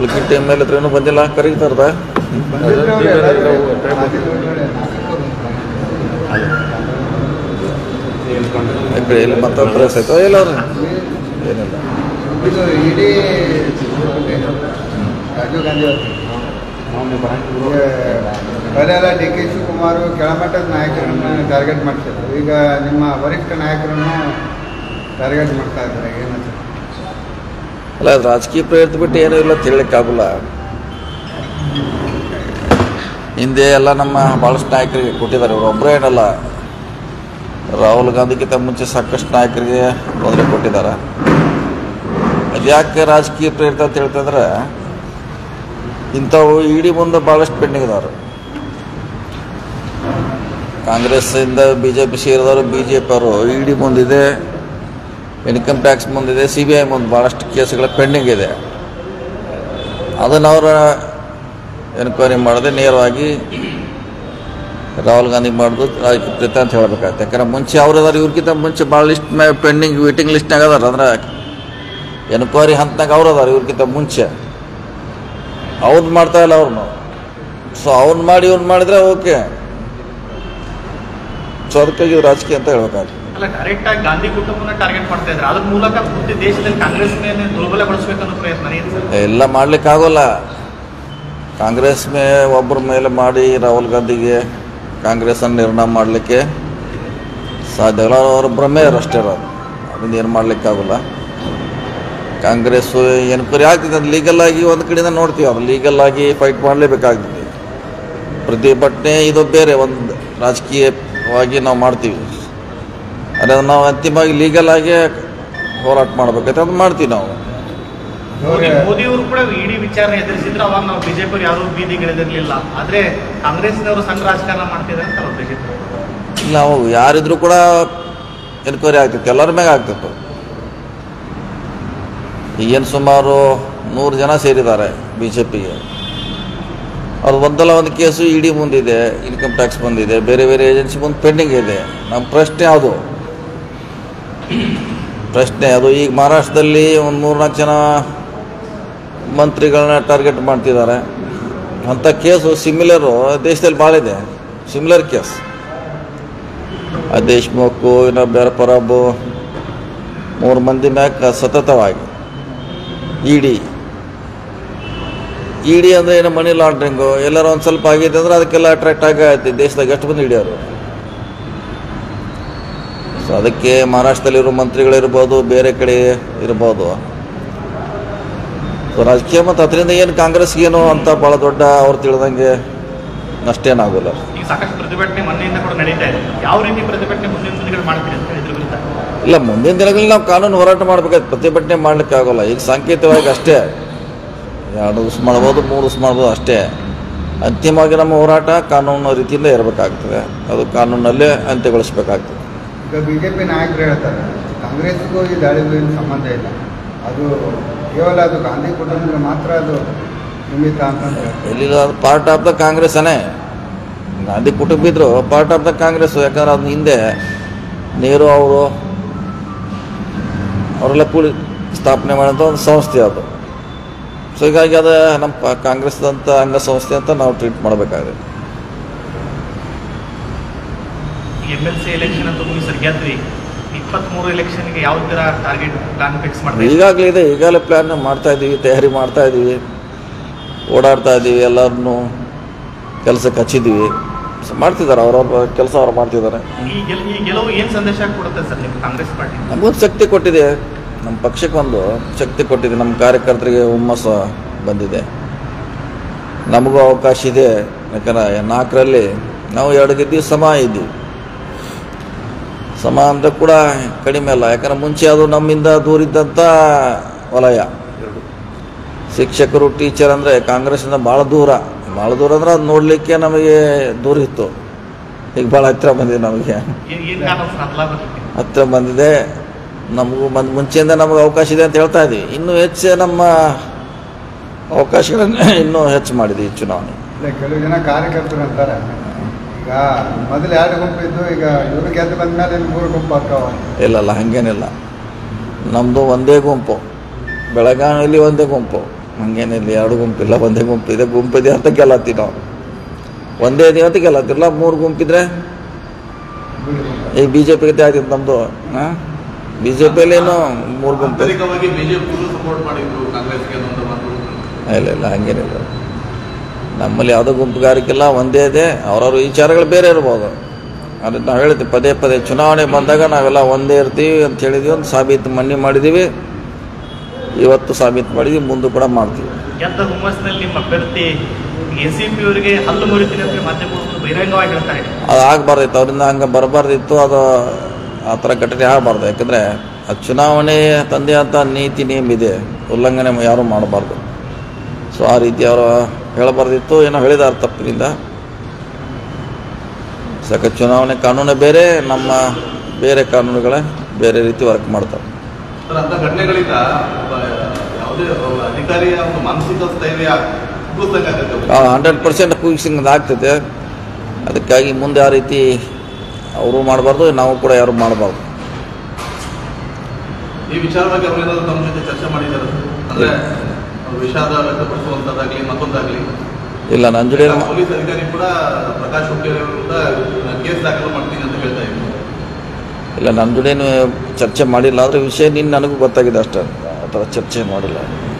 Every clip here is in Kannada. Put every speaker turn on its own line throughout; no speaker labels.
ಉಳ್ಕಿಟ್ಟ ಎಮ್ ಎಲ್ ಹತ್ರ ಏನೂ ಬಂದಿಲ್ಲ ಕರೀತಾರದ
ಬಂದಿದ್ರು ಅವ್ರು ಎಲ್ಲರೂ ಮಾಧ್ಯಮದ ಒಳಗಡೆ
ಯಾಕೆ ಇಲ್ಲಿ ಮತ್ತೊಂದು ಪ್ರೆಸ್ ಆಯ್ತು ಇಲ್ಲ ಅವ್ರು ಏನಿಲ್ಲ
ಇದು ಇಡೀ ರಾಜೀವ್ ಗಾಂಧಿ ಅವರು ಮೊದಲೆಲ್ಲ ಡಿ ಕೆ ಶಿವಕುಮಾರ್ ಕೆಳಮಟ್ಟದ ನಾಯಕರನ್ನ ಟಾರ್ಗೆಟ್ ಮಾಡ್ತಿದ್ರು ಈಗ ನಿಮ್ಮ ವರಿಷ್ಠ ನಾಯಕರನ್ನು ಟಾರ್ಗೆಟ್ ಮಾಡ್ತಾ ಇದ್ದಾರೆ ಏನಂತ
ಅಲ್ಲ ಅದು ರಾಜಕೀಯ ಪ್ರೇರಿತ ಬಿಟ್ಟು ಏನೂ ಇಲ್ಲ ಅಂತ ಹೇಳಕ್ಕಾಗಲ್ಲ ಹಿಂದೆ ಎಲ್ಲ ನಮ್ಮ ಭಾಳಷ್ಟು ನಾಯಕರಿಗೆ ಕೊಟ್ಟಿದ್ದಾರೆ ಇವರು ಒಬ್ಬರೇ ಏನಲ್ಲ ರಾಹುಲ್ ಗಾಂಧಿಗಿಂತ ಮುಂಚೆ ಸಾಕಷ್ಟು ನಾಯಕರಿಗೆ ತೊಂದರೆ ಕೊಟ್ಟಿದ್ದಾರೆ ಅದು ಯಾಕೆ ರಾಜಕೀಯ ಪ್ರೇರಿತ ಅಂತ ಹೇಳ್ತಂದ್ರೆ ಇಂಥವು ಇಡೀ ಮುಂದೆ ಭಾಳಷ್ಟು ಪೆಂಡಿಂಗ್ ಇದಾರೆ ಕಾಂಗ್ರೆಸ್ಸಿಂದ ಬಿ ಜೆ ಪಿ ಸೇರಿದವರು ಬಿ ಜೆ ಪಿ ಅವರು ಇಡಿ ಮುಂದಿದೆ ಇನ್ಕಮ್ ಟ್ಯಾಕ್ಸ್ ಮುಂದಿದೆ ಸಿ ಬಿ ಐ ಮುಂದೆ ಭಾಳಷ್ಟು ಕೇಸ್ಗಳ ಪೆಂಡಿಂಗ್ ಇದೆ ಅದನ್ನು ಅವರ ಎನ್ಕ್ವೈರಿ ಮಾಡದೆ ನೇರವಾಗಿ ರಾಹುಲ್ ಗಾಂಧಿ ಮಾಡೋದು ರಾಜಕೀಯ ಅಂತ ಹೇಳ್ಬೇಕಾಗತ್ತೆ ಯಾಕಂದ್ರೆ ಮುಂಚೆ ಅವ್ರು ಅದಾರ ಇವ್ರಿಗಿಂತ ಮುಂಚೆ ಭಾಳ ಲಿಸ್ಟ್ ಮೇ ಪೆಂಡಿಂಗ್ ವೇಟಿಂಗ್ ಲಿಸ್ಟ್ನಾಗ ಅದಾರ ಅಂದ್ರೆ ಎನ್ಕ್ವೈರಿ ಹಂತನಾಗ ಅವ್ರು ಅದಾರ ಇವ್ರಿಗಿಂತ ಮುಂಚೆ ಅವ್ರದ್ದು ಮಾಡ್ತಾ ಇಲ್ಲ ಅವ್ರನ್ನು ಸೊ ಅವ್ರನ್ನ ಮಾಡಿ ಇವ್ರನ್ನ ಮಾಡಿದ್ರೆ ಓಕೆ ಸೊ ಅದಕ್ಕಾಗಿ ಇದು ರಾಜಕೀಯ ಅಂತ ಹೇಳ್ಬೇಕಾಗ್ತದೆ
ಅಲ್ಲ ಡೈರೆಕ್ಟ್ ಆಗಿ ಗಾಂಧಿ ಕುಟುಂಬನ ಟಾರ್ಗೆಟ್ ಮಾಡ್ತಾ ಇದ್ದಾರೆ ಅದ್ರ ಮೂಲಕ ಪೂರ್ತಿ ದೇಶದಲ್ಲಿ ಕಾಂಗ್ರೆಸ್ ಮೇಲೆ ದುರ್ಬಲಗೊಳಿಸಬೇಕನ್ನೋ ಪ್ರಯತ್ನ ಏನು ಸರ್
ಎಲ್ಲ ಮಾಡ್ಲಿಕ್ಕಾಗೋಲ್ಲ ಕಾಂಗ್ರೆಸ್ ಮೇ ಒಬ್ಬರ ಮೇಲೆ ಮಾಡಿ ರಾಹುಲ್ ಗಾಂಧಿಗೆ ಕಾಂಗ್ರೆಸ್ಸನ್ನು ನಿರ್ಣಯ ಮಾಡಲಿಕ್ಕೆ ಸಾಧ್ಯ ಇಲ್ಲ ಅವ್ರ ಭ್ರಮೆ ಅಷ್ಟೇ ಇರೋದು ಅದನ್ನ ಏನು ಮಾಡಲಿಕ್ಕಾಗಲ್ಲ ಕಾಂಗ್ರೆಸ್ಸು ಎನ್ಕ್ವೈರಿ ಆಗ್ತಿದೆ ಅದು ಲೀಗಲ್ ಆಗಿ ಒಂದು ಕಡೆಯಿಂದ ನೋಡ್ತೀವಿ ಅದು ಲೀಗಲ್ ಆಗಿ ಫೈಟ್ ಮಾಡಲೇಬೇಕಾಗ್ತದೆ ಪ್ರತಿಭಟನೆ ಇದು ಬೇರೆ ಒಂದು ರಾಜಕೀಯವಾಗಿ ನಾವು ಮಾಡ್ತೀವಿ ಅದೇ ನಾವು ಅಂತಿಮವಾಗಿ ಲೀಗಲ್ ಆಗಿ ಹೋರಾಟ ಮಾಡ್ಬೇಕೈತೆ ಅದು ಮಾಡ್ತೀವಿ ನಾವು
ಮೋದಿ ಮೋದಿಯವರು ಕೂಡ ಇಡೀ ವಿಚಾರ ಎದುರಿಸಿದ್ರೆ ಅವಾಗ ನಾವು ಬಿಜೆಪಿ ಯಾರು ಬೀದಿಗಿಳಿದಿರ್ಲಿಲ್ಲ ಆದ್ರೆ ಕಾಂಗ್ರೆಸ್ನವರು ಸಣ್ಣ ರಾಜಕಾರಣ ಮಾಡ್ತಿದ್ದಾರೆ ಅಂತ ಅವ್ರು ಬಿಜೆಪಿ
ನಾವು ಯಾರಿದ್ರು ಕೂಡ ಎನ್ಕ್ವೈರಿ ಆಗ್ತಿತ್ತು ಎಲ್ಲರ ಮ್ಯಾಗ ಆಗ್ತಿತ್ತು ಈಗೇನು ಸುಮಾರು ನೂರು ಜನ ಸೇರಿದ್ದಾರೆ ಬಿ ಜೆ ಪಿಗೆ ಅದು ಒಂದಲ್ಲ ಒಂದು ಕೇಸು ಇಡಿ ಮುಂದಿದೆ ಇನ್ಕಮ್ ಟ್ಯಾಕ್ಸ್ ಬಂದಿದೆ ಬೇರೆ ಬೇರೆ ಏಜೆನ್ಸಿ ಮುಂದೆ ಪೆಂಡಿಂಗ್ ಇದೆ ನಮ್ಮ ಪ್ರಶ್ನೆ ಅದು ಪ್ರಶ್ನೆ ಅದು ಈಗ ಮಹಾರಾಷ್ಟ್ರದಲ್ಲಿ ಒಂದು ಮೂರ್ನಾಲ್ಕು ಜನ ಮಂತ್ರಿಗಳನ್ನ ಟಾರ್ಗೆಟ್ ಮಾಡ್ತಿದ್ದಾರೆ ಅಂಥ ಕೇಸು ಸಿಮಿಲರು ದೇಶದಲ್ಲಿ ಭಾಳ ಇದೆ ಸಿಮಿಲರ್ ಕೇಸ್ ಆ ದೇಶ್ಮುಖ್ ಇನ್ನು ಬೇರೆ ಪರಬ್ ಮೂರು ಮಂದಿ ಮ್ಯಾಗ ಸತತವಾಗಿ ಇಡಿ ಇಡಿ ಅಂದರೆ ಏನು ಮನಿ ಲಾಂಡ್ರಿಂಗು ಎಲ್ಲರೂ ಒಂದು ಸ್ವಲ್ಪ ಆಗಿದೆ ಅಂದ್ರೆ ಅದಕ್ಕೆಲ್ಲ ಅಟ್ರಾಕ್ಟ್ ಆಗೈತಿ ದೇಶದಾಗ ಎಷ್ಟು ಮಂದಿ ಹಿಡಿಯೋರು ಸೊ ಅದಕ್ಕೆ ಮಹಾರಾಷ್ಟ್ರದಲ್ಲಿರೋ ಮಂತ್ರಿಗಳಿರ್ಬೋದು ಬೇರೆ ಕಡೆ ಇರ್ಬೋದು ಸೊ ರಾಜಕೀಯ ಮತ್ತು ಅದರಿಂದ ಏನು ಕಾಂಗ್ರೆಸ್ಗೆ ಏನು ಅಂತ ಭಾಳ ದೊಡ್ಡ ಅವ್ರು ತಿಳಿದಂಗೆ ನಷ್ಟೇನಾಗೋಲ್ಲ
ಈಗ ಸಾಕಷ್ಟು ಪ್ರತಿಭಟನೆ ಮೊನ್ನೆಯಿಂದ ಕೂಡ ನಡೀತಾ ಇದೆ ಯಾವ ರೀತಿ ಪ್ರತಿಭಟನೆ ಮುಂದಿನ ದಿನಗಳು ಮಾಡ್ತೀರಿ ಅಂತ ಇದ್ರ ವಿರುದ್ಧ
ಇಲ್ಲ ಮುಂದಿನ ದಿನಗಳಲ್ಲಿ ನಾವು ಕಾನೂನು ಹೋರಾಟ ಮಾಡ್ಬೇಕಾಯ್ತು ಪ್ರತಿಭಟನೆ ಮಾಡ್ಲಿಕ್ಕೆ ಆಗೋಲ್ಲ ಈಗ ಸಾಂಕೇತಿಕವಾಗಿ ಅಷ್ಟೇ ಎರಡು ದಿವಸ ಮಾಡ್ಬೋದು ಮೂರು ದಿವಸ ಮಾಡ್ಬೋದು ಅಷ್ಟೇ ಅಂತಿಮವಾಗಿ ನಮ್ಮ ಹೋರಾಟ ಕಾನೂನು ರೀತಿಯಿಂದ ಇರಬೇಕಾಗ್ತದೆ ಅದು ಕಾನೂನಲ್ಲೇ ಅಂತ್ಯಗೊಳಿಸ್ಬೇಕಾಗ್ತದೆ
ಈಗ ಬಿ ಜೆ ಪಿ ನಾಯಕರು ಹೇಳ್ತಾರೆ ಕಾಂಗ್ರೆಸ್ಗೂ ಈ ದಾಳಿಗೂ ಏನು ಸಂಬಂಧ ಇಲ್ಲ ಅದು ಕೇವಲ ಅದು ಗಾಂಧಿ ಕುಟುಂಬಕ್ಕೆ ಮಾತ್ರ ಅದು ನಿಮಿತ್ತ ಅಂತಂದು ಹೇಳ್ತಾರೆ
ಎಲ್ಲಿ ಅದು ಪಾರ್ಟ್ ಆಫ್ ದ ಕಾಂಗ್ರೆಸ್ಸನೇ ಗಾಂಧಿ ಕುಟುಂಬ ಇದ್ರು ಪಾರ್ಟ್ ಆಫ್ ದ ಕಾಂಗ್ರೆಸ್ ಯಾಕಂದ್ರೆ ಅದನ್ನ ಹಿಂದೆ ನೆಹರು ಅವರು ಅವರೆಲ್ಲ ಕೂಡಿ ಸ್ಥಾಪನೆ ಮಾಡಿದಂಥ ಒಂದು ಸಂಸ್ಥೆ ಅದು ಸೊ ಹೀಗಾಗಿ ಅದು ನಮ್ಮ ಪ- ಕಾಂಗ್ರೆಸ್ದಂಥ ಅಂಗಸಂಸ್ಥೆ ಅಂತ ನಾವು ಟ್ರೀಟ್ ಮಾಡಬೇಕಾಗಿದೆ
ಎಮ್ ಎಲ್ ಸಿ ಎಲೆಕ್ಷನ್ ಅಂತ ಮುಗಿಸಿ ಗೆದ್ವಿ ಇಪ್ಪತ್ಮೂರು ಎಲೆಕ್ಷನ್ಗೆ ಯಾವ ತರ ಟಾರ್ಗೆಟ್ ಪ್ಲಾನ್ ಫಿಕ್ಸ್ ಮಾಡ್ತೀವಿ
ಈಗಾಗಲೇ ಇದೆ ಈಗಾಗಲೇ ಪ್ಲ್ಯಾನ್ ಮಾಡ್ತಾ ಇದ್ದೀವಿ ತಯಾರಿ ಮಾಡ್ತಾ ಇದ್ದೀವಿ ಓಡಾಡ್ತಾ ಇದ್ದೀವಿ ಎಲ್ಲರನ್ನೂ ಕೆಲಸಕ್ಕೆ ಹಚ್ಚಿದ್ದೀವಿ ಸೊ ಮಾಡ್ತಿದ್ದಾರೆ ಅವ್ರವ್ರ ಕೆಲಸ ಅವ್ರು ಮಾಡ್ತಿದ್ದಾರೆ
ಈ ಗೆಲ್ ಈ ಗೆಲುವು ಏನ್ ಸಂದೇಶ ಕೊಡುತ್ತೆ ಸರ್ ನಿಮ್ಮ ಕಾಂಗ್ರೆಸ್ ಪಾರ್ಟಿ
ನಮಗೊಂದು ಶಕ್ತಿ ಕೊಟ್ಟಿದೆ ನಮ್ಮ ಪಕ್ಷಕ್ಕೆ ಒಂದು ಶಕ್ತಿ ಕೊಟ್ಟಿದೆ ನಮ್ಮ ಕಾರ್ಯಕರ್ತರಿಗೆ ಹುಮ್ಮಸ್ಸು ಬಂದಿದೆ ನಮಗೂ ಅವಕಾಶ ಇದೆ ಯಾಕಂದ್ರೆ ನಾಲ್ಕರಲ್ಲಿ ನಾವು ಎರಡು ಗೆದ್ದು ಸಮ ಇದ್ದೀವಿ ಸಮ ಅಂತ ಕೂಡ ಕಡಿಮೆ ಅಲ್ಲ ಯಾಕಂದ್ರೆ ಮುಂಚೆ ಅದು ನಮ್ಮಿಂದ ದೂರ ಇದ್ದಂಥ ವಲಯ ಶಿಕ್ಷಕರು ಟೀಚರ್ ಅಂದರೆ ಕಾಂಗ್ರೆಸ್ಸಿಂದ ಭಾಳ ದೂರ ಭಾಳ ದೂರ ಅಂದ್ರೆ ಅದು ನೋಡಲಿಕ್ಕೆ ನಮಗೆ ದೂರ ಇತ್ತು ಈಗ ಭಾಳ ಹತ್ತಿರ ಬಂದಿದೆ ನಮಗೆ
ಏನ್ ಏನ್ ಕಾರಣ ಸರ್ ಅದ್ಲ ಬರ್ಲಿಕ್ಕೆ
ಹತ್ತಿರ ಬಂದಿದೆ ನಮಗೂ ಬಂದು ಮುಂಚೆಯಿಂದ ನಮಗೆ ಅವಕಾಶ ಇದೆ ಅಂತ ಹೇಳ್ತಾ ಇದ್ದೀವಿ ಇನ್ನೂ ಹೆಚ್ಚು ನಮ್ಮ ಅವಕಾಶಗಳನ್ನು ಇನ್ನೂ ಹೆಚ್ಚು ಮಾಡಿದ್ದೀವಿ ಈ ಚುನಾವಣೆ
ಇಲ್ಲ ಕೆಲವು ಜನ ಕಾರ್ಯಕರ್ತರು ಅಂತಾರೆ ಈಗ ಮೊದಲು ಎರಡು ಗುಂಪು ಇದ್ದು ಈಗ ಇವರು ಗೆದ್ದು ಬಂದ ಮೇಲೆ ಇನ್ನು ಮೂರು ಗುಂಪು ಆಗ್ತಾವ
ಇಲ್ಲಲ್ಲ ಹಾಗೇನಿಲ್ಲ ನಮ್ಮದು ಒಂದೇ ಗುಂಪು ಬೆಳಗಾವಿಯಲ್ಲಿ ಒಂದೇ ಗುಂಪು ಹಂಗೇನಿಲ್ಲ ಎರಡು ಗುಂಪಿಲ್ಲ ಒಂದೇ ಗುಂಪಿದೆ ಗುಂಪಿದೆ ಅಂತ ಗೆಲ್ಲತ್ತೀವಿ ನಾವು ಒಂದೇ ಇದೀವಿ ಅಂತ ಗೆಲ್ಲತ್ತಿಲ್ಲ ಮೂರು ಗುಂಪಿದ್ರೆ ಈಗ ಬಿ ಜೆ ಪಿಗೆ ಆಗ್ತಿತ್ತು ನಮ್ಮದು ಹಾಂ ಬಿ ಜೆ ಪಿಯಲ್ಲೇನು ಮೂರು ಗುಂಪು
ಆಂತರಿಕವಾಗಿ ಬಿಜೆಪಿ ಸಪೋರ್ಟ್ ಮಾಡಿದ್ರು ಕಾಂಗ್ರೆಸ್ಗೆ ಅನ್ನೋ ಒಂದು ಮಾತು
ಇಲ್ಲ ಇಲ್ಲ ಹಂಗೇನಿಲ್ಲ ನಮ್ಮಲ್ಲಿ ಯಾವುದೋ ಗುಂಪುಗಾರಿಕೆಲ್ಲ ಒಂದೇ ಇದೆ ಅವ್ರವ್ರ ವಿಚಾರಗಳು ಬೇರೆ ಇರ್ಬೋದು ಆದರೆ ನಾವು ಹೇಳ್ತೀವಿ ಪದೇ ಪದೇ ಚುನಾವಣೆ ಬಂದಾಗ ನಾವೆಲ್ಲ ಒಂದೇ ಇರ್ತೀವಿ ಅಂತ ಹೇಳಿದ್ವಿ ಒಂದು ಸಾಬೀತು ಮಣ್ಣಿ ಮಾಡಿದ್ದೀವಿ ಇವತ್ತು ಸಾಬೀತು ಮಾಡಿದ್ವಿ ಮುಂದೆ ಕೂಡ ಮಾಡ್ತೀವಿ
ಗೆದ್ದ ಹುಮ್ಮಸ್ನಲ್ಲಿ ನಿಮ್ಮ ಅಭ್ಯರ್ಥಿ ಎ ಸಿ ಪಿ ಅವರಿಗೆ ಹಲ್ಲು ಮುರಿತೀನಿ ಅಂತ ಮಾಧ್ಯಮಗಳು ಬಹಿರಂಗವಾಗಿ ಹೇಳ್ತಾರೆ
ಅದು ಆಗಬಾರ್ದಿತ್ತು ಅವರಿಂದ ಹಂಗೆ ಬರಬಾರ್ದಿತ್ತು ಅದು ಆ ಥರ ಘಟನೆ ಆಗಬಾರ್ದು ಯಾಕಂದರೆ ಅದು ಚುನಾವಣೆ ತಂದೆ ಅಂತ ನೀತಿ ನಿಯಮ ಇದೆ ಉಲ್ಲಂಘನೆ ಯಾರೂ ಮಾಡಬಾರ್ದು ಸೊ ಆ ರೀತಿ ಅವರು ಹೇಳಬಾರ್ದಿತ್ತು ಏನೋ ಹೇಳಿದಾರೆ ತಪ್ಪಿನಿಂದ ಸಕ ಚುನಾವಣೆ ಕಾನೂನು ಬೇರೆ ನಮ್ಮ ಬೇರೆ ಕಾನೂನುಗಳ ಬೇರೆ ರೀತಿ ವರ್ಕ್ ಮಾಡ್ತಾರೆ
ಸರ್ ಅಂತ ಘಟನೆಗಳಿಂದ ಒಬ್ಬ ಯಾವುದೇ ಒಬ್ಬ ಅಧಿಕಾರಿಯ ಒಂದು ಮಾನಸಿಕ ಸ್ಥೈರ್ಯ ಕುಗ್ಗುತ್ತಂಗಾಗುತ್ತೆ
ಹಂಡ್ರೆಡ್ ಪರ್ಸೆಂಟ್ ಕುಯ್ಸಿಂಗ್ ಆಗ್ತೈತೆ ಅದಕ್ಕಾಗಿ ಮುಂದೆ ಆ ರೀತಿ ಅವರು ಮಾಡಬಾರ್ದು ನಾವು ಕೂಡ ಯಾರು ಮಾಡಬಾರ್ದು
ಈ ವಿಚಾರವಾಗಿ ಅವರು ಏನಾದ್ರು ತಮ್ಮ ಜೊತೆ ಚರ್ಚೆ ಮಾಡಿದ್ದಾರೆ ಅಂದ್ರೆ ವಿಷಾದ ವ್ಯಕ್ತಪಡಿಸುವಂತದ್ದಾಗ್ಲಿ ಮತ್ತೊಂದಾಗ್ಲಿ
ಇಲ್ಲ ನನ್ನ ಜೊತೆ
ಪೊಲೀಸ್ ಅಧಿಕಾರಿ ಕೂಡ ಪ್ರಕಾಶ್ ಹುಕ್ಕೇರಿ ಅವರ ವಿರುದ್ಧ ಕೇಸ್ ದಾಖಲು ಮಾಡ್ತೀನಿ ಅಂತ ಹೇಳ್ತಾ ಇದ್ರು
ಇಲ್ಲ ನನ್ನ ಜೊತೆನು ಚರ್ಚೆ ಮಾಡಿಲ್ಲ ಆದರೆ ವಿಷಯ ನಿನ್ನ ನನಗೂ ಗೊತ್ತಾಗಿದೆ ಅಷ್ಟೇ ಆ ಥರ ಚರ್ಚೆ ಮಾಡಿಲ್ಲ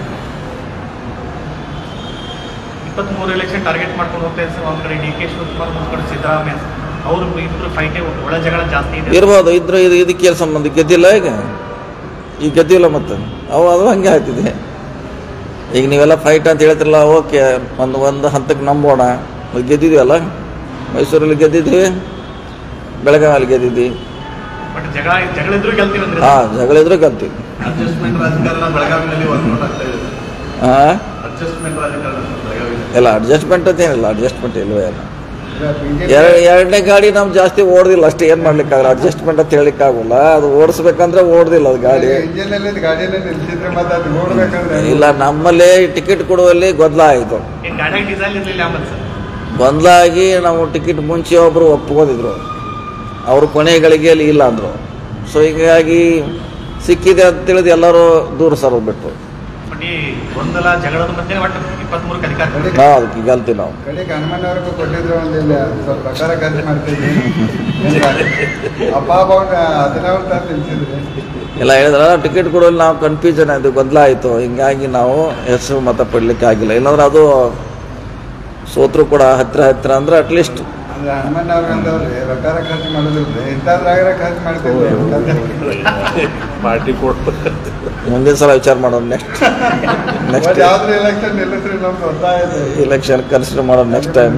ಇಪ್ಪತ್ಮೂರು ಎಲೆಕ್ಷನ್ ಟಾರ್ಗೆಟ್ ಮಾಡ್ಕೊಂಡು ಹೋಗ್ತಾ ಇದ್ದಾರೆ ಒಂದ್ ಕಡೆ ಡಿ ಕೆ ಶಿವಕುಮಾರ್ ಒಂದ್ ಕಡೆ ಸಿದ್ದರಾಮಯ್ಯ ಅವರು ಇಬ್ಬರು ಫೈಟೇ ಒಳ ಜಗಳ ಜಾಸ್ತಿ ಇದೆ
ಇರ್ಬೋದು ಇದ್ರೆ ಇದು ಇದಕ್ಕೆ ಏನು ಸಂಬಂಧ ಗೆದ್ದಿಲ್ಲ ಈಗ ಈಗ ಗೆದ್ದಿಲ್ಲ ಮತ್ತೆ ಅವು ಅದು ಹಂಗೆ ಆಗ್ತಿದೆ ಈಗ ನೀವೆಲ್ಲ ಫೈಟ್ ಅಂತ ಹೇಳ್ತಿರಲ್ಲ ಓಕೆ ಒಂದು ಒಂದು ಹಂತಕ್ಕೆ ನಂಬೋಣ ಈಗ ಗೆದ್ದಿದ್ದೀವಲ್ಲ ಮೈಸೂರಲ್ಲಿ ಗೆದ್ದಿದ್ವಿ ಬೆಳಗಾವಿಯಲ್ಲಿ ಗೆದ್ದಿದ್ವಿ
ಬಟ್ ಜಗಳ ಜಗಳ ಇದ್ರು ಗೆಲ್ತೀವಿ ಅಂದ್ರೆ
ಹಾಂ ಜಗಳ ಇದ್ರೆ ಗೆಲ್ತೀವಿ
ಅಡ್ಜಸ್ಟ್ಮೆಂಟ್ ರಾಜಕಾರಣ ಬೆಳಗಾವಿನಲ್ಲಿ ವರ್ಕೌಟ್ ಆಗ್ತಾ ಇದೆ
ಹಾಂ
ಅಡ್ಜಸ್ಟ್ಮೆಂಟ್ ರಾಜಕಾರಣ ಬೆಳಗಾವಿಯಲ್ಲಿ
ಎಲ್ಲ ಅಡ್ಜಸ್ಟ್ಮೆಂಟ್ ಅಂತ ಏನಿಲ್ಲ ಅಡ್ಜಸ್ಟ್ಮೆಂಟ್ ಇಲ್ವೇ ಇಲ್ಲ
ಬಿಜೆಪಿ
ಎರಡು ಎರಡನೇ ಗಾಡಿ ನಮ್ ಜಾಸ್ತಿ ಓಡ್ದಿಲ್ಲ ಅಷ್ಟೇ ಏನು ಮಾಡ್ಲಿಕ್ಕಾಗಲ್ಲ ಅಡ್ಜಸ್ಟ್ಮೆಂಟ್ ಅಂತ ಹೇಳಿಕ್ಕಾಗಲ್ಲ ಅದು ಓಡಿಸ್ಬೇಕಂದ್ರೆ ಓಡ್ದಿಲ್ಲ ಅದು ಗಾಡಿ
ಇಂಜಿನಲ್ಲಿ ಗಾಡಿನೇ ನಿಲ್ಸಿದ್ರೆ ಮತ್ತೆ ಅದು ನೋಡ್ಬೇಕಂದ್ರೆ
ಇಲ್ಲ ನಮ್ಮಲ್ಲಿ ಟಿಕೆಟ್ ಕೊಡುವಲ್ಲಿ ಗೊಂದಲ ಆಯಿತು
ಈ ಗಾಡಿಯಾಗ ಡೀಸೆಲ್ ಇರ್ಲಿಲ್ಲ ಆಮೇಲೆ ಸರ್
ಗೊಂದಲ ಆಗಿ ನಾವು ಟಿಕೆಟ್ ಮುಂಚೆ ಒಬ್ಬರು ಒಪ್ಕೊಂಡಿದ್ರು ಅವರು ಕೊನೆ ಗಳಿಗೆಯಲ್ಲಿ ಇಲ್ಲ ಅಂದರು ಸೊ ಹೀಗಾಗಿ ಸಿಕ್ಕಿದೆ ಅಂತ ತಿಳಿದು ಎಲ್ಲರೂ ದೂರ ಸರೋದು ಬಿಟ್ರು
ಬಟ್ ಈ ಗೊಂದಲ ಜಗಳದ ಮಧ್ಯೆ ಒಟ್ಟು ಇಪ್ಪತ್ಮೂರಕ್ಕೆ ಅಧಿಕಾರ
ಕಡೆಗೆ-
ನಾವು ಅದಕ್ಕೆ ಗೆಲ್ತೀವಿ ನಾವು
ಕಡೆಗೆ ಹನುಮಣ್ಣವ್ರಿಗೂ ಕೊಟ್ಟಿದ್ರು ಒಂದು ಇಲ್ಲ ಸ್ವಲ್ಪ ಪ್ರಕಾರ ಖರ್ಚು ಮಾಡ್ತಿದ್ವಿ ಅಪ್ಪ ಅಪ್ಪ ಹದಿನಾರು ತಾಸು ನಿಲ್ಸಿದ್ರಿ
ಎಲ್ಲ ಹೇಳಿದ್ರ ಟಿಕೆಟ್ ಕೊಡುವಲ್ಲಿ ನಾವು ಕನ್ಫ್ಯೂಷನ್ ಆಯಿತು ಗೊಂದಲ ಆಯಿತು ಹಿಂಗಾಗಿ ನಾವು ಹೆಸರು ಮತ ಪಡ್ಲಿಕ್ಕೆ ಆಗಿಲ್ಲ ಇಲ್ಲಾಂದ್ರೆ ಅದು ಸೋತ್ರು ಕೂಡ ಹತ್ತಿರ ಹತ್ತಿರ ಅಂದ್ರೆ ಅಟ್ಲೀಸ್ಟ್
ಅಂದ್ರೆ ಹನುಮಣ್ಣವ್ರು ಅಂದವ್ರಿ ಪ್ರಕಾರ ಖರ್ಚು ಮಾಡೋದಿಲ್ರಿ ಇಂಥದ್ರಾಗ ಖರ್ಚು ಮಾಡ್ತಿದ್ವಿ
ಪಾರ್ಟಿ ಕೊಡ್ಬೇಕು
ಮುಂದಿನ ಸಲ ವಿಚಾರ ಮಾಡೋದು ನೆಕ್ಸ್ಟ್ ನೆಕ್ಸ್ಟ್
ಯಾವ್ದು ಎಲೆಕ್ಷನ್ ನಿಲ್ಲಿಸ್ರಿ ನಮ್ಗೆ ಒತ್ತಾಯ ಇದೆ
ಇಲೆಕ್ಷನ್ ಕನ್ಸಿಡರ್ ಮಾಡೋದು ನೆಕ್ಸ್ಟ್ ಟೈಮ್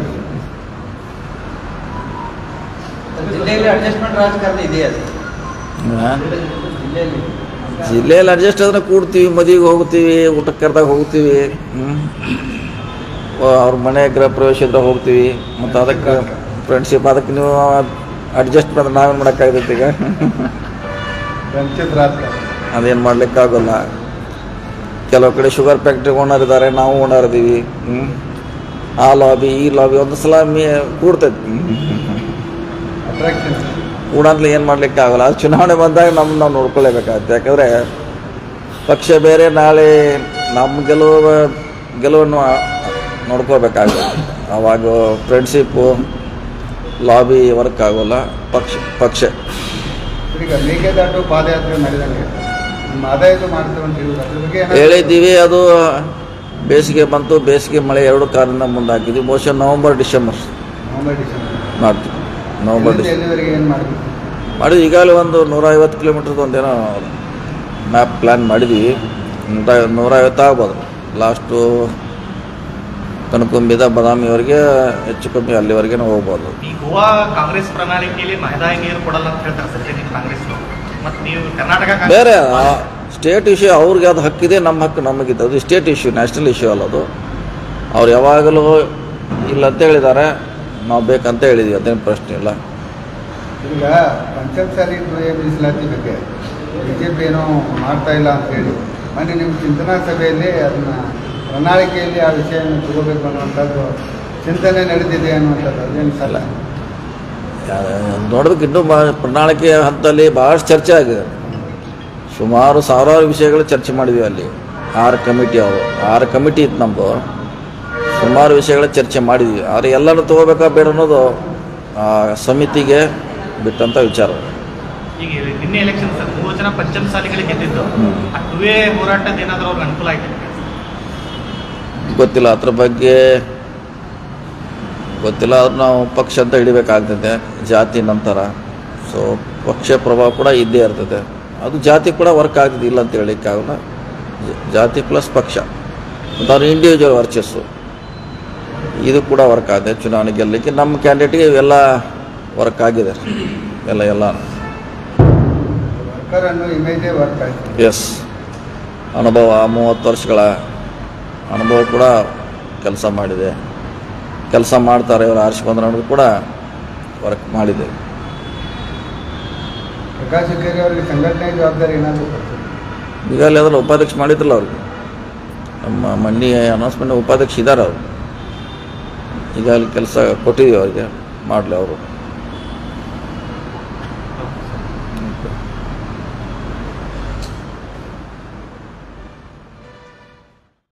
ಜಿಲ್ಲೆಯಲ್ಲಿ ಅಡ್ಜಸ್ಟ್ಮೆಂಟ್ ರಾಜಕಾರಣ ಇದೆಯಾ ಅದು? ಜಿಲ್ಲೆಯಲ್ಲಿ
ಜಿಲ್ಲೆಯಲ್ಲಿ ಅಡ್ಜಸ್ಟ್ ಆದ್ರೆ ಕೂಡ್ತೀವಿ ಮದುವೆಗೆ ಹೋಗ್ತೀವಿ ಊಟಕ್ಕೆ ಕರೆದಾಗ ಹೋಗ್ತೀವಿ ಹ್ಮ್. ಅವ್ರ ಮನೆ ಗೃಹ ಪ್ರವೇಶ ಇದ್ರೆ ಹೋಗ್ತೀವಿ ಮತ್ತು ಅದಕ್ಕೆ ಫ್ರೆಂಡ್ಶಿಪ್ ಅದಕ್ಕೆ ನೀವು ಅಡ್ಜಸ್ಟ್ ಮಾಡಿದ್ರೆ ನಾವೇನು ಮಾಡೋಕ್ಕಾಗತ್ತೆ ಈಗ
ಫ್ರೆಂಡ್ಶಿಪ್ ರಾಜಕಾರಣ
ಅದೇನು ಮಾಡ್ಲಿಕ್ಕಾಗಲ್ಲ ಕೆಲವು ಕಡೆ ಶುಗರ್ ಫ್ಯಾಕ್ಟ್ರಿ ಓನರ್ ಇದ್ದಾರೆ ನಾವು ಓನರ್ ಇದ್ದೀವಿ ಹ್ಮ್. ಆ ಲಾಬಿ ಈ ಲಾಬಿ ಒಂದು ಸಲ ಮೀ ಕೂಡ್ತೈತಿ
ಅಟ್ರಾಕ್ಷನ್
ಕೂಡಂತಲೇ ಏನು ಮಾಡ್ಲಿಕ್ಕೆ ಆಗಲ್ಲ ಅದು ಚುನಾವಣೆ ಬಂದಾಗ ನಮ್ಮ ನಾವು ನೋಡ್ಕೊಳ್ಳೇಬೇಕಾಗತ್ತೆ ಯಾಕಂದರೆ ಪಕ್ಷ ಬೇರೆ ನಾಳೆ ನಮ್ಮ ಗೆಲುವು ಗೆಲುವನ್ನು ನೋಡ್ಕೋಬೇಕಾಗುತ್ತೆ ಅವಾಗ ಫ್ರೆಂಡ್ಶಿಪ್ಪು ಲಾಬಿ ವರ್ಕ್ ಆಗೋಲ್ಲ ಪಕ್ಷ ಪಕ್ಷ
ಈಗ ಮೇಕೆದಾಟು ಪಾದಯಾತ್ರೆ ಮಾಡಿದಂಗೆ ನಿಮ್ಮ ಆದಾಯದ್ದು ಮಾಡ್ತೀವಿ ಅಂತ ಹೇಳಿದ್ರು ಅದ್ರ ಬಗ್ಗೆ ಏನಾದ್ರು-
ಹೇಳಿದ್ದೀವಿ ಅದು ಬೇಸಿಗೆ ಬಂತು ಬೇಸಿಗೆ ಮಳೆ ಎರಡು ಕಾರಣದಿಂದ ಮುಂದಾಕಿದ್ವಿ ಬಹುಶಃ ನವಂಬರ್ ಡಿಸೆಂಬರ್
ನವೆಂಬರ್ ಡಿಸೆಂಬರ್
ಮಾಡ್ತೀವಿ ನವಂಬರ್
ಎಲ್ಲಿಂದ
ಡಿಸೆಂಬರ್
ಎಲ್ಲಿವರೆಗೆ ಏನು ಮಾಡಬೇಕು
ಮಾಡಿದ್ವಿ ಈಗಾಗಲೇ ಒಂದು ನೂರ ಐವತ್ತು ಕಿಲೋಮೀಟ್ರದ್ದು ಒಂದೇನೋ ಮ್ಯಾಪ್ ಪ್ಲ್ಯಾನ್ ಮಾಡಿದ್ವಿ ನೂರ ನೂರ ಐವತ್ತು ಆಗ್ಬೋದು ಲಾಸ್ಟು ಕನಕುಂಬಿದ ಬಾದಾಮಿವರೆಗೆ ಹೆಚ್ಚು ಕಮ್ಮಿ ಅಲ್ಲಿವರೆಗೆ ಹೋಗ್ಬೋದು
ಈ ಗೋವಾ ಕಾಂಗ್ರೆಸ್ ಪ್ರಣಾಳಿಕೆಯಲ್ಲಿ ಮಹದಾಯಿ ನೀರು ಕೊಡಲ್ಲ ಅಂತ ಹೇಳ್ತಾರೆ ಸರ್ ನಿಮ್ಮ ಕಾಂಗ್ರೆಸ್ ಮತ್ತೆ ನೀವು ಕರ್ನಾಟಕ ಕಾಂಗ್ರೆಸ್-
ಬೇರೆ ಸ್ಟೇಟ್ ಇಶ್ಯೂ ಅವ್ರಿಗೆ ಅದು ಹಕ್ಕಿದೆ ನಮ್ಮ ಹಕ್ಕು ನಮಗಿದೆ ಅದು ಸ್ಟೇಟ್ ಇಶ್ಯೂ ನ್ಯಾಷನಲ್ ಇಶ್ಯೂ ಅಲ್ಲ ಅದು ಅವ್ರು ಯಾವಾಗಲೂ ಇಲ್ಲ ಅಂತ ಹೇಳಿದ್ದಾರೆ ನಾವು ಬೇಕಂತ ಹೇಳಿದ್ವಿ ಅದೇನು ಪ್ರಶ್ನೆ ಇಲ್ಲ
ಈಗ ಪಂಚಮಸಾಲಿ ಮೀಸಲಾತಿ ಬಗ್ಗೆ ಬಿ ಜೆ ಪಿ ಏನೋ ಮಾಡ್ತಾ ಇಲ್ಲ ಅಂತ ಹೇಳಿ ಮೊನ್ನೆ ನಿಮ್ಮ ಚಿಂತನಾ ಸಭೆಯಲ್ಲಿ ಅದನ್ನ ಪ್ರಣಾಳಿಕೆಯಲ್ಲಿ ಆ ವಿಷಯವನ್ನು ತಗೋಬೇಕು ಅನ್ನುವಂಥದ್ದು ಚಿಂತನೆ ನಡೆದಿದೆ ಅನ್ನುವಂಥದ್ದು ಅದೇನು ಸಲ್ಲ
ನೋಡ್ಬೇಕು ಇನ್ನೂ ಬಾ ಪ್ರಣಾಳಿಕೆ ಹಂತದಲ್ಲಿ ಭಾಳಷ್ಟು ಚರ್ಚೆ ಆಗಿದೆ ಸುಮಾರು ಸಾವಿರಾರು ವಿಷಯಗಳು ಚರ್ಚೆ ಮಾಡಿದ್ವಿ ಅಲ್ಲಿ ಆರು ಕಮಿಟಿ ಅವರು ಆರು ಕಮಿಟಿ ಇತ್ತು ನಮ್ಮದು ಸುಮಾರು ವಿಷಯಗಳ ಚರ್ಚೆ ಮಾಡಿದ್ವಿ ಆದರೆ ಎಲ್ಲರೂ ತೊಗೋಬೇಕಾ ಬೇಡ ಅನ್ನೋದು ಆ ಸಮಿತಿಗೆ ಬಿಟ್ಟಂಥ ವಿಚಾರ
ಈಗ ನಿನ್ನೆ ಎಲೆಕ್ಷನ್ ಸರ್ ಮೂರು ಜನ ಪಂಚಮ ಸಾಲಿಗಳಿಗೆ ಗೆದ್ದಿದ್ದು
ಹ್ಮ್.
ಆ ಟುವೇ ಹೋರಾಟದ ಏನಾದರೂ ಅವ್ರಿಗೆ ಅನುಕೂಲ ಆಯ್ತು
ಗೊತ್ತಿಲ್ಲ ಅದ್ರ ಬಗ್ಗೆ ಗೊತ್ತಿಲ್ಲ ಅದು ನಾವು ಪಕ್ಷ ಅಂತ ಹಿಡಿಬೇಕಾಗ್ತದೆ ಜಾತಿ ನಂತರ ಸೊ ಪಕ್ಷ ಪ್ರಭಾವ ಕೂಡ ಇದ್ದೇ ಇರ್ತದೆ ಅದು ಜಾತಿ ಕೂಡ ವರ್ಕ್ ಆಗ್ತದೆ ಇಲ್ಲ ಅಂತ ಹೇಳಲಿಕ್ಕಾಗಲ್ಲ ಜ- ಜಾತಿ ಪ್ಲಸ್ ಪಕ್ಷ ಮತ್ತು ಅವ್ರ ಇಂಡಿವಿಜುವಲ್ ವರ್ಚಸ್ಸು ಇದು ಕೂಡ ವರ್ಕ್ ಆಗಿದೆ ಚುನಾವಣೆ ಗೆಲ್ಲಲಿಕ್ಕೆ ನಮ್ಮ ಕ್ಯಾಂಡಿಡೇಟ್ಗೆ ಇವೆಲ್ಲ ವರ್ಕ್ ಆಗಿದೆ ಎಲ್ಲ ಎಲ್ಲ
ವರ್ಕರ್ ಅನ್ನೋ ಇಮೇಜೇ ವರ್ಕ್ ಆಯ್ತು
ಎಸ್ ಅನುಭವ ಮೂವತ್ತು ವರ್ಷಗಳ ಅನುಭವ ಕೂಡ ಕೆಲಸ ಮಾಡಿದೆ ಕೆಲಸ ಮಾಡ್ತಾರೆ ಇವರು ಆರಿಸ್ಕೊಂಡ್ರೆ ಅನ್ನೋದು ಕೂಡ ವರ್ಕ್ ಮಾಡಿದೆ
ಪ್ರಕಾಶ್ ಹುಕ್ಕೇರಿ ಅವರಿಗೆ ಸಂಘಟನೆ ಜವಾಬ್ದಾರಿ ಏನಾದರೂ ಕೊಡ್ತೀವಿ
ಈಗಾಗಲೇ ಅದನ್ನು ಉಪಾಧ್ಯಕ್ಷ ಮಾಡಿದ್ರಲ್ಲ ಅವ್ರಿಗೆ ನಮ್ಮ ಮಣ್ಣಿ ಅನೌನ್ಸ್ಮೆಂಟ್ ಉಪಾಧ್ಯಕ್ಷ ಇದ್ದಾರೆ ಅವರು ಈಗಾಗಲೇ ಕೆಲಸ ಕೊಟ್ಟಿದ್ದೀವಿ ಅವರಿಗೆ ಮಾಡಲಿ ಅವರು